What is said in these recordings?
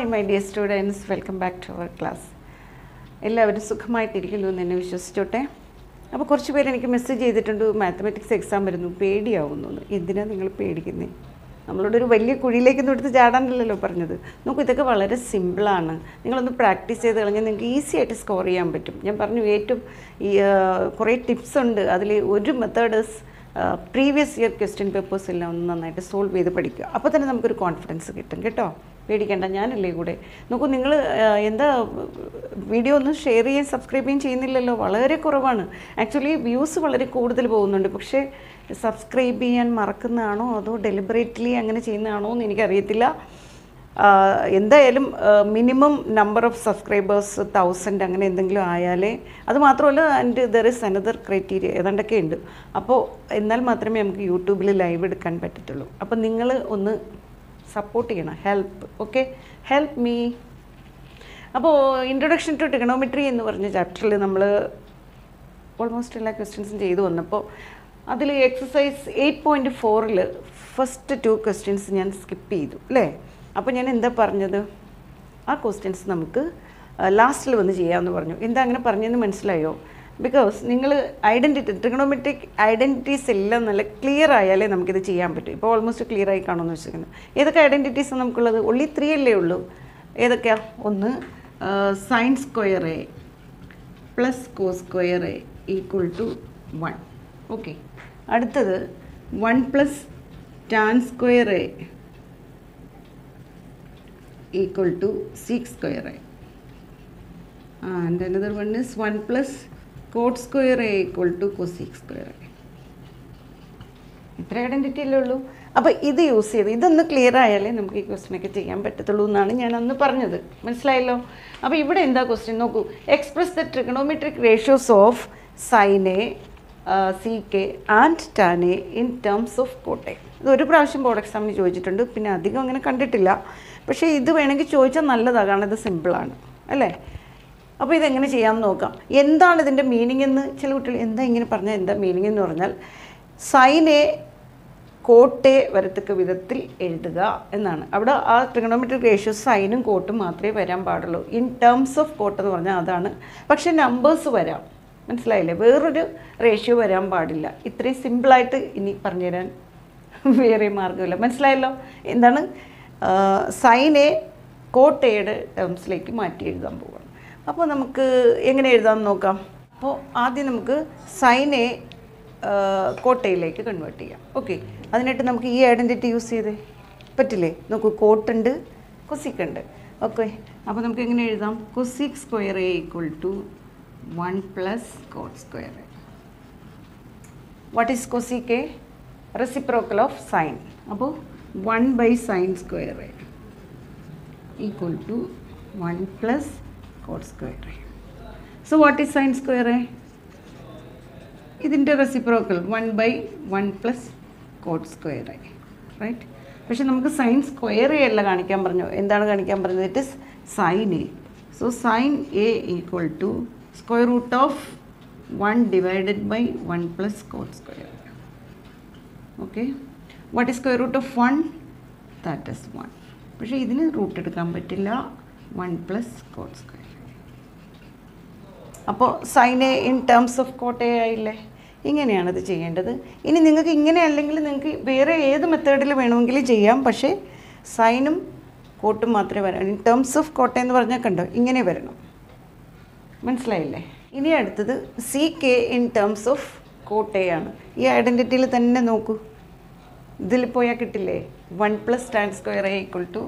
Hi my dear students welcome back to our class എല്ലാവരും സുഖമായിട്ടിരിക്കുന്നു എന്ന് എന്നെ വിശ്വസിച്ചോട്ടെ അപ്പോൾ കുറച്ച് പേര് എനിക്ക് മെസ്സേജ് ചെയ്തിട്ടുണ്ട് മാത്തമാറ്റിക്സ് എക്സാം വരുന്നു പേടിയാവുന്നു എന്ന്. എന്തിനാ നിങ്ങൾ പേടിക്കുന്നത് നമ്മളോട് ഒരു വലിയ കുഴിയിലേക്കൊന്നും എടുത്ത് ചാടാനല്ലല്ലോ പറഞ്ഞത് നോക്കൂ ഇതൊക്കെ വളരെ സിമ്പിളാണ് നിങ്ങളൊന്ന് പ്രാക്ടീസ് ചെയ്ത് കഴിഞ്ഞാൽ നിങ്ങൾക്ക് ഈസി ആയിട്ട് സ്കോർ ചെയ്യാൻ പറ്റും ഞാൻ പറഞ്ഞു ഏറ്റവും ഈ ആ, കുറേ ടിപ്സ് ഉണ്ട് അതിൽ ഒരു methods previous year question papers എല്ലാം ഒന്ന് നന്നായിട്ട് സോൾവ് ചെയ്ത് പഠിക്കുക അപ്പോൾ തന്നെ നമുക്കൊരു കോൺഫിഡൻസ് കിട്ടും കേട്ടോ പേടിക്കേണ്ട ഞാനല്ലേ കൂടെ നോക്കൂ നിങ്ങൾ എന്താ വീഡിയോ ഒന്നും ഷെയർ ചെയ്യാൻ സബ്സ്ക്രൈബ് ചെയ്യാൻ ചെയ്യുന്നില്ലല്ലോ വളരെ കുറവാണ് ആക്ച്വലി വ്യൂസ് വളരെ കൂടുതൽ പോകുന്നുണ്ട് പക്ഷേ സബ്സ്ക്രൈബ് ചെയ്യാൻ മറക്കുന്നതാണോ അതോ ഡെലിബറേറ്റ്ലി അങ്ങനെ ചെയ്യുന്നതാണോ എന്ന് എനിക്കറിയത്തില്ല ആഹ് എന്തായാലും minimum number of subscribers thousand അങ്ങനെ എന്തെങ്കിലും ആയാലേ അത് മാത്രമല്ല and there is another criteria ഏതാണ്ടൊക്കെ ഉണ്ട് അപ്പോൾ എന്നാൽ മാത്രമേ നമുക്ക് യൂട്യൂബിൽ ലൈവ് എടുക്കാൻ പറ്റത്തുള്ളൂ അപ്പോൾ നിങ്ങൾ ഒന്ന് സപ്പോർട്ട് ചെയ്യണം ഹെൽപ്പ് ഓക്കെ ഹെൽപ്പ് മീ അപ്പോൾ ഇൻട്രൊഡക്ഷൻ ടു ടെക്നോമെട്രി എന്ന് പറഞ്ഞ ചാപ്റ്ററിൽ നമ്മൾ ഓൾമോസ്റ്റ് എല്ലാ ക്വസ്റ്റ്യൻസും ചെയ്തു വന്നപ്പോൾ അതിൽ എക്സസൈസ് എയ്റ്റ് പോയിൻറ്റ് ഫോറിൽ ഫസ്റ്റ് ടു ക്വസ്റ്റ്യൻസ് ഞാൻ സ്കിപ്പ് ചെയ്തു അല്ലേ അപ്പോൾ ഞാൻ എന്താ പറഞ്ഞത് ആ ക്വസ്റ്റ്യൻസ് നമുക്ക് ലാസ്റ്റിൽ വന്ന് ചെയ്യാമെന്ന് പറഞ്ഞു എന്താ അങ്ങനെ പറഞ്ഞതെന്ന് മനസ്സിലായോ ബിക്കോസ് നിങ്ങൾ ഐഡൻറ്റിറ്റി ട്രിഗണോമെട്രിക് ഐഡൻറ്റിറ്റീസ് എല്ലാം നല്ല ക്ലിയർ ആയാലേ നമുക്കിത് ചെയ്യാൻ പറ്റും ഇപ്പോൾ ഓൾമോസ്റ്റ് ക്ലിയർ ആയി കാണുമെന്ന് വെച്ചിരിക്കുന്നത് ഏതൊക്കെ ഐഡൻറ്റിറ്റീസ് നമുക്കുള്ളത് ഒള്ളി ത്രീ അല്ലേ ഉള്ളൂ ഏതൊക്കെയാ ഒന്ന് sine square A plus cos square A equal to one okay അടുത്തത് one plus tan square A equal to sec square A and another one is one plus cot square A equal to cosec square A ഇത്ര identity അല്ലേ ഉള്ളൂ അപ്പോൾ ഇത് use ചെയ്ത് ഇതൊന്ന് clear ആയാലേ നമുക്ക് ഈ ക്വസ്റ്റ്യൻ ഒക്കെ ചെയ്യാൻ പറ്റത്തുള്ളൂ എന്നാണ് ഞാൻ അന്ന് പറഞ്ഞത് മനസ്സിലായല്ലോ അപ്പോൾ ഇവിടെ എന്താ ക്വസ്റ്റ്യൻ നോക്കൂ express the trigonometric ratios of sine A sec and tan A in terms of കോട്ടെ ഇത് ഒരു പ്രാവശ്യം ബോർഡ് എക്സാമിന് ചോദിച്ചിട്ടുണ്ട് പിന്നെ അധികം അങ്ങനെ കണ്ടിട്ടില്ല പക്ഷേ ഇത് വേണമെങ്കിൽ ചോദിച്ചാൽ നല്ലതാണ് കാരണം ഇത് സിമ്പിളാണ് അല്ലേ അപ്പോൾ ഇതെങ്ങനെ ചെയ്യാമെന്ന് നോക്കാം എന്താണ് ഇതിൻ്റെ മീനിങ് എന്ന് ചില കുട്ടികൾ എന്താ ഇങ്ങനെ പറഞ്ഞാൽ എന്താ മീനിങ് എന്ന് പറഞ്ഞാൽ സൈനെ കോട്ടെ വരത്തക്ക വിധത്തിൽ എഴുതുക എന്നാണ് അവിടെ ആ ട്രിഗണോമെട്രിക് റേഷ്യോ സൈനും കോട്ടും മാത്രമേ വരാൻ പാടുള്ളൂ ഇൻ ടേംസ് ഓഫ് കോട്ട് എന്ന് പറഞ്ഞാൽ അതാണ് പക്ഷേ നമ്പേഴ്സ് വരാം മനസ്സിലായില്ലേ വേറൊരു റേഷ്യോ വരാൻ പാടില്ല ഇത്രയും സിമ്പിളായിട്ട് ഇനി പറഞ്ഞുതരാൻ വേറെ മാർഗ്ഗമില്ല മനസ്സിലായല്ലോ എന്താണ് സൈനെ കോട്ടയുടെ ടേംസിലേക്ക് മാറ്റി എഴുതാൻ പോവുകയാണ് അപ്പോൾ നമുക്ക് എങ്ങനെ എഴുതാമെന്ന് നോക്കാം അപ്പോൾ ആദ്യം നമുക്ക് സൈനെ കോട്ടയിലേക്ക് കൺവേർട്ട് ചെയ്യാം ഓക്കെ അതിനായിട്ട് നമുക്ക് ഈ ഐഡൻറ്റിറ്റി യൂസ് ചെയ്തേ പറ്റില്ലേ നോക്കൂ കോട്ടുണ്ട് കൊസിക് ഉണ്ട് ഓക്കെ അപ്പോൾ നമുക്ക് എങ്ങനെ എഴുതാം cosec square A equal to one plus cot square A what is cosec A reciprocal of sine അപ്പോൾ one by sine square A equal to one plus cot square A so what is sine square A ഇതിൻ്റെ reciprocal one by one plus cot square A right പക്ഷെ നമുക്ക് sign square A അല്ല കാണിക്കാൻ പറഞ്ഞു എന്താണ് കാണിക്കാൻ പറഞ്ഞത് it is sine A so sine A equal to square root of one divided by one plus cot square okay what is square root of one that is one പക്ഷേ ഇതിന് root എടുക്കാൻ പറ്റില്ല വൺ പ്ലസ് കോട്ട് സ്ക്വയർ അപ്പോൾ സൈനെ in terms of കോട്ടയെ ആയില്ലേ ഇങ്ങനെയാണ് ഇത് ചെയ്യേണ്ടത് ഇനി നിങ്ങൾക്ക് ഇങ്ങനെ അല്ലെങ്കിൽ നിങ്ങൾക്ക് വേറെ ഏത് മെത്തേഡിൽ വേണമെങ്കിലും ചെയ്യാം പക്ഷേ സൈനും കോട്ടും മാത്രമേ വരാൻ ഇൻ ടേംസ് ഓഫ് കോട്ട എന്ന് പറഞ്ഞാൽ കണ്ടോ ഇങ്ങനെ വരണം മനസ്സിലായില്ലേ ഇനി അടുത്തത് sec in terms of കോട്ടയാണ് ഈ ഐഡൻറ്റിറ്റിയിൽ തന്നെ നോക്കൂ ഇതിൽ പോയാൽ കിട്ടില്ലേ one plus tan square A equal to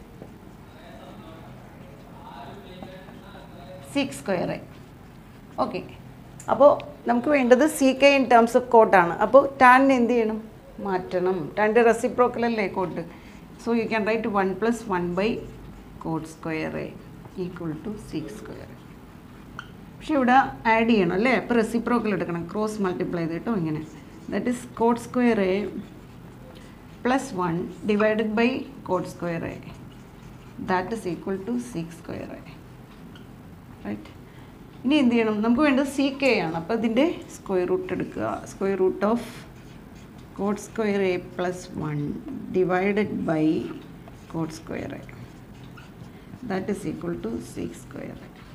sec square A okay അപ്പോൾ നമുക്ക് വേണ്ടത് sec in terms of കോട്ടാണ് അപ്പോൾ ടാനിന് എന്ത് ചെയ്യണം മാറ്റണം ടാൻ്റെ റെസിപ്രോക്കൽ അല്ലേ cot so you can write one plus one by cot square A equal to sec square പക്ഷെ ഇവിടെ ആഡ് ചെയ്യണം അല്ലേ അപ്പോൾ റെസിപ്രോക്കൽ എടുക്കണം ക്രോസ് മൾട്ടിപ്ലൈ ചെയ്ത് കേട്ടോ ഇങ്ങനെ that is cot square A plus one divided by cot square A that is equal to sec square A right ഇനി എന്ത് ചെയ്യണം നമുക്ക് വേണ്ടത് സി കെ ആണ് അപ്പോൾ ഇതിൻ്റെ സ്ക്വയർ റൂട്ട് എടുക്കുക square root of cot square A plus one divided by cot square A that is equal to sec square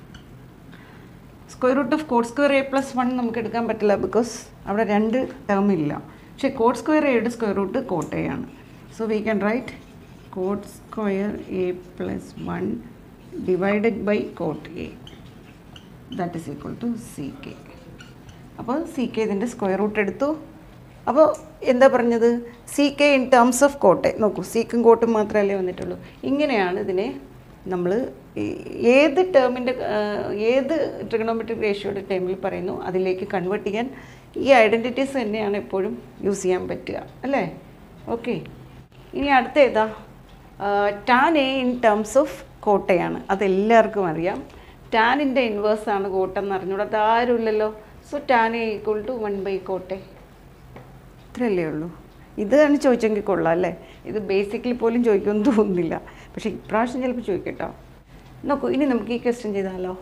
square root of cot square A plus one നമുക്ക് എടുക്കാൻ പറ്റില്ല because അവിടെ രണ്ട് term ഇല്ല പക്ഷേ cot square എയുടെ square root cot A ആണ് so we can write cot square A plus one divided by cot A that is equal to C K അപ്പോൾ സി കെ ഇതിൻ്റെ സ്ക്വയർ റൂട്ട് എടുത്തു അപ്പോൾ എന്താ പറഞ്ഞത് sec in terms of കോട്ടെ നോക്കൂ സീക്കും കോട്ടും മാത്രമല്ലേ വന്നിട്ടുള്ളൂ ഇങ്ങനെയാണ് ഇതിനെ നമ്മൾ ഏത് ടേമിൻ്റെ ഏത് ട്രിഗണോമെട്രിക് റേഷ്യോയുടെ ടേമിൽ പറയുന്നു അതിലേക്ക് കൺവേർട്ട് ചെയ്യാൻ ഈ ഐഡൻറ്റിറ്റീസ് തന്നെയാണ് എപ്പോഴും യൂസ് ചെയ്യാൻ പറ്റുക അല്ലേ ഓക്കെ ഇനി അടുത്ത ഏതാ tan A in terms of കോട്ടയാണ് അതെല്ലാവർക്കും അറിയാം ടാനിൻ്റെ ഇൻവേഴ്സാണ് കോട്ടെന്ന് അറിഞ്ഞൂടെ അതാരുമില്ലല്ലോ so tan A equal to one by കോട്ടെ ഇത്രയല്ലേ ഉള്ളൂ ഇതാണ് ചോദിച്ചെങ്കിൽ കൊള്ളാം അല്ലേ ഇത് ബേസിക്കലി പോലും ചോദിക്കുമെന്ന് തോന്നുന്നില്ല പക്ഷേ ഇപ്രാവശ്യം ചിലപ്പോൾ ചോദിക്കട്ടോ നോക്കൂ ഇനി നമുക്ക് ഈ ക്വസ്റ്റ്യൻ ചെയ്താലോ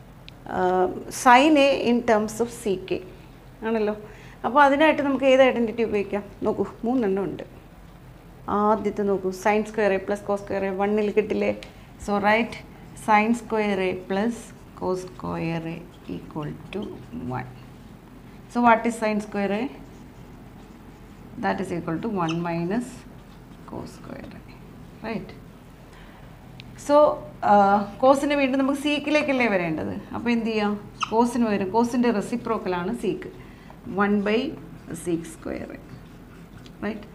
sine A in terms of sec ആണല്ലോ അപ്പോൾ അതിനായിട്ട് നമുക്ക് ഏത് ഐഡൻറ്റിറ്റി ഉപയോഗിക്കാം നോക്കൂ മൂന്നെണ്ണം ഉണ്ട് ആദ്യത്തെ നോക്കൂ sine square A plus cos square A വണ്ണിൽ കിട്ടില്ലേ so write sine square A plus cos square A equal to one so what is sine square A that is equal to 1 minus cos square right so കോസിന് വീണ്ടും നമുക്ക് സീക്കിലേക്കല്ലേ വരേണ്ടത് അപ്പോൾ എന്ത് ചെയ്യാം കോസിന് വരും കോസിൻ്റെ റെസിപ്രോക്കലാണ് sec one by sec square right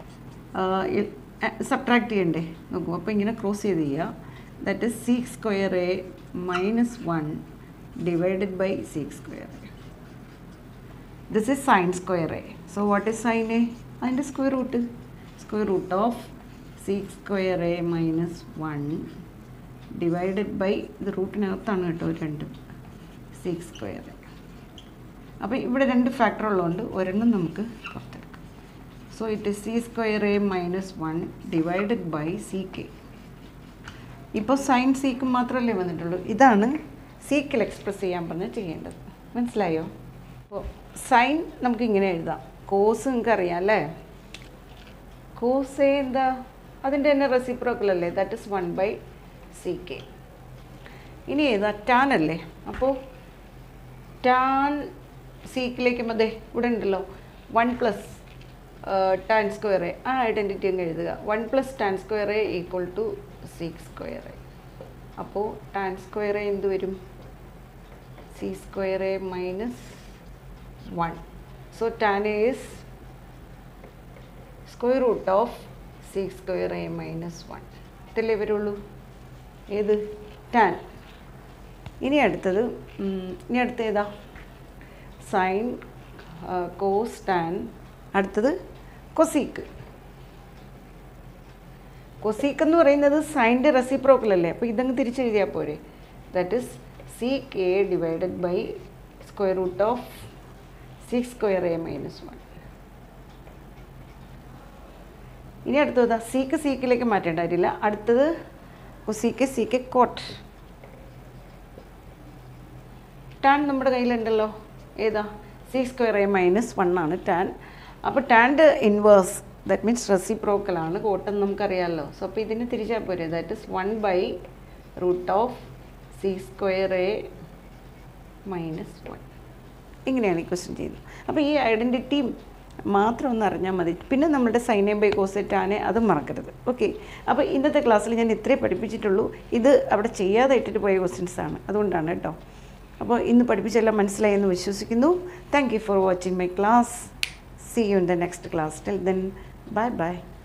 subtract ചെയ്യണ്ടേ നോക്കൂ അപ്പോൾ ഇങ്ങനെ ക്രോസ് ചെയ്ത് ചെയ്യുക that is seek square A minus one divided by sec square A this is sine square A so what is sine A അതിൻ്റെ square root square root of sec square A minus one divided by ഇത് റൂട്ടിനകത്താണ് കേട്ടോ രണ്ട് six square അപ്പോൾ ഇവിടെ രണ്ട് factor ഉള്ളതുകൊണ്ട് ഒരെണ്ണം നമുക്ക് പുറത്തെടുക്കാം so it is sec square A minus one divided by sec ഇപ്പോൾ സൈൻ സീക്ക് മാത്രമല്ലേ വന്നിട്ടുള്ളൂ ഇതാണ് സീക്കിൽ എക്സ്പ്രസ് ചെയ്യാൻ പറഞ്ഞാൽ ചെയ്യേണ്ടത് മനസ്സിലായോ അപ്പോൾ സൈൻ നമുക്ക് ഇങ്ങനെ എഴുതാം കോസ് നിങ്ങൾക്ക് അറിയാം അല്ലേ കോസ് എന്താ അതിൻ്റെ തന്നെ റെസിപ്രോക്കൽ അല്ലേ that is one by sec ഇനി ഏതാ ടാൻ അല്ലേ അപ്പോൾ ടാൻ സീക്കിലേക്ക് മതേ ഇവിടെ ഉണ്ടല്ലോ one plus tan square A ആ ഐഡൻറ്റിറ്റി അങ്ങ് എഴുതുക one plus tan square A equal to sec square A അപ്പോൾ ടാൻ സ്ക്വയർ എ എന്ത് വരും sec square A minus one So tan A is square root of 6 square A minus 1. ഇതല്ലേ വരുള്ളൂ ഏത് tan ഇനി അടുത്തത് ഇനി അടുത്ത ഏതാ സൈൻ കോസ് ടാൻ അടുത്തത് കൊസീക്ക് കൊസീക്ക് എന്ന് പറയുന്നത് സൈൻ്റെ റെസിപ്രോക്കൽ അല്ലേ അപ്പോൾ ഇതങ്ങ് തിരിച്ചെഴുതിയാൽ പോരെ that is sec divided by square root of sec square A minus one ഇനി അടുത്തത് സീക്ക് സീക്കിലേക്ക് മാറ്റേണ്ട കാര്യമില്ല അടുത്തത് സീക്ക് സീക്ക് കോട്ട് ടാൻ നമ്മുടെ കയ്യിലുണ്ടല്ലോ ഏതാ sec square A minus one ആണ് ടാൻ അപ്പോൾ ടാൻ്റെ ഇൻവേഴ്സ് ദാറ്റ് മീൻസ് റെസിപ്രോക്കലാണ് കോട്ടെന്ന് നമുക്കറിയാമല്ലോ സോ അപ്പോൾ ഇതിന് തിരിച്ചാൽ പോരെ that is one by root of sec square A minus one ഇങ്ങനെയാണ് ഈ ക്വസ്റ്റ്യൻ ചെയ്യുന്നത് അപ്പോൾ ഈ ഐഡൻറ്റിറ്റി മാത്രം ഒന്ന് അറിഞ്ഞാൽ മതി പിന്നെ നമ്മുടെ സൈനെ ബൈ കോസെറ്റാനെ അതും മറക്കരുത് ഓക്കെ അപ്പോൾ ഇന്നത്തെ ക്ലാസ്സിൽ ഞാൻ ഇത്രേ പഠിപ്പിച്ചിട്ടുള്ളൂ ഇത് അവിടെ ചെയ്യാതെ ഇട്ടിട്ട് പോയ ക്വസ്റ്റ്യൻസ് ആണ് അതുകൊണ്ടാണ് കേട്ടോ അപ്പോൾ ഇന്ന് പഠിപ്പിച്ചെല്ലാം മനസ്സിലായി എന്ന് വിശ്വസിക്കുന്നു thank you for watching my class see you in the next class till then bye by